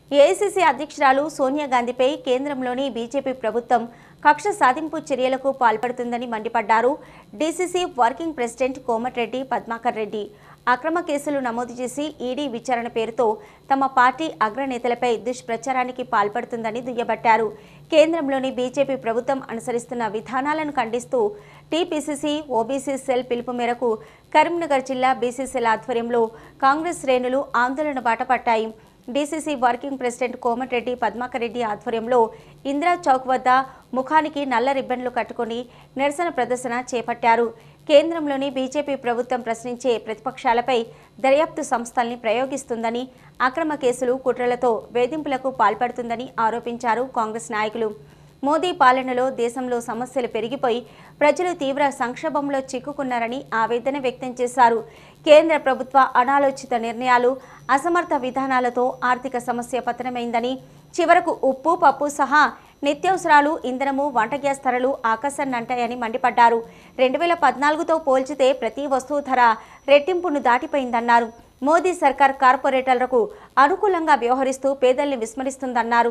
AICC అధ్యక్షురాలు సోనియా గాంధీపై కేంద్రంలోని BJP ప్రభుత్వం కక్ష సాధింపు చర్యలకు పాల్పడుతుందని మండిపడ్డారు DCC working president Komatireddy Padmakar Reddy అక్రమ కేసులు నమోదు చేసి ఈడీ విచారణ పేరుతో తమ పార్టీ అగ్రనేతలపై దుష్ప్రచారానికి పాల్పడుతుందని దుయ్యబట్టారు కేంద్రంలోని బీజేపీ ప్రభుత్వం అనుసరిస్తున్న విధానాలను ఖండిస్తూ టీపీసీసీ ఓబీసీ సెల్ పిలుపు మేరకు కరీంనగర్ జిల్లా బీసీసీల ఆధ్వర్యంలో కాంగ్రెస్ శ్రేణులు ఆందోళన బాట పట్టాయి DCC working president Komatireddy Padmakar Reddy ఆధ్వర్యంలో ఇందిరా చౌక్ వద్ద ముఖానికి నల్ల రిబ్బన్లు కట్టుకొని నిరసన ప్రదర్శన చేపట్టారు కేంద్రంలోని బీజేపీ ప్రభుత్వం ప్రశ్నించే ప్రతిపక్షాలపై దర్యాప్తు సంస్థల్ని ప్రయోగిస్తుందని అక్రమ కేసులు కుట్రలతో వేధింపులకు పాల్పడుతుందని ఆరోపించారు కాంగ్రెస్ నాయకులు మోదీ పాలనలో దేశంలో సమస్యలు పెరిగిపోయి ప్రజలు తీవ్ర సంక్షోభంలో చిక్కుకున్నారని ఆవేదన వ్యక్తం చేశారు కేంద్ర ప్రభుత్వ అనాలోచిత నిర్ణయాలు అసమర్థ విధానాలతో ఆర్థిక సమస్య పతనమైందని చివరకు ఉప్పు పప్పు సహా నిత్యావసరాలు ఇంధనము వంట గ్యాస్ ధరలు ఆకాశాన్నంటాయని మండిపడ్డారు రెండు వేల పద్నాలుగుతో పోల్చితే ప్రతి వస్తువు ధర రెట్టింపును దాటిపోయిందన్నారు మోదీ సర్కార్ కార్పొరేటర్లకు అనుకూలంగా వ్యవహరిస్తూ పేదల్ని విస్మరిస్తుందన్నారు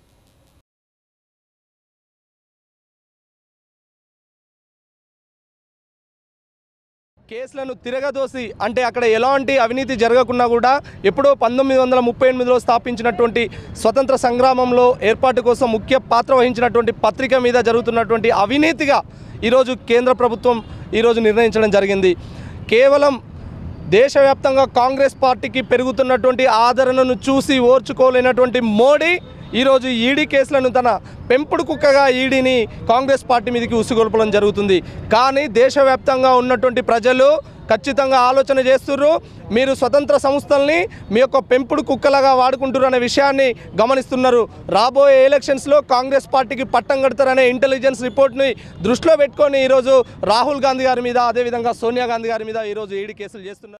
కేసులను తిరగదోసి అంటే అక్కడ ఎలాంటి అవినీతి జరగకుండా కూడా ఎప్పుడో పంతొమ్మిది వందల ముప్పై ఎనిమిదిలో స్థాపించినటువంటి స్వతంత్ర సంగ్రామంలో ఏర్పాటు కోసం ముఖ్య పాత్ర వహించినటువంటి పత్రిక మీద జరుగుతున్నటువంటి అవినీతిగా ఈరోజు కేంద్ర ప్రభుత్వం ఈరోజు నిర్ణయించడం జరిగింది కేవలం దేశవ్యాప్తంగా కాంగ్రెస్ పార్టీకి పెరుగుతున్నటువంటి ఆదరణను చూసి ఓర్చుకోలేనటువంటి మోడీ ఈరోజు ఈడీ కేసులను తన పెంపుడు కుక్కగా ఈడీని కాంగ్రెస్ పార్టీ మీదకి ఉసుగొల్పడం జరుగుతుంది కానీ దేశవ్యాప్తంగా ఉన్నటువంటి ప్రజలు ఖచ్చితంగా ఆలోచన చేస్తుర్రు మీరు స్వతంత్ర సంస్థల్ని మీ యొక్క పెంపుడు కుక్కలాగా వాడుకుంటున్నారు అనే విషయాన్ని గమనిస్తున్నారు రాబోయే ఎలక్షన్స్లో కాంగ్రెస్ పార్టీకి పట్టం కడతారనే ఇంటెలిజెన్స్ రిపోర్ట్ని దృష్టిలో పెట్టుకొని ఈరోజు రాహుల్ గాంధీ గారి మీద అదేవిధంగా సోనియా గాంధీ గారి మీద ఈరోజు ఈడీ కేసులు చేస్తున్నారు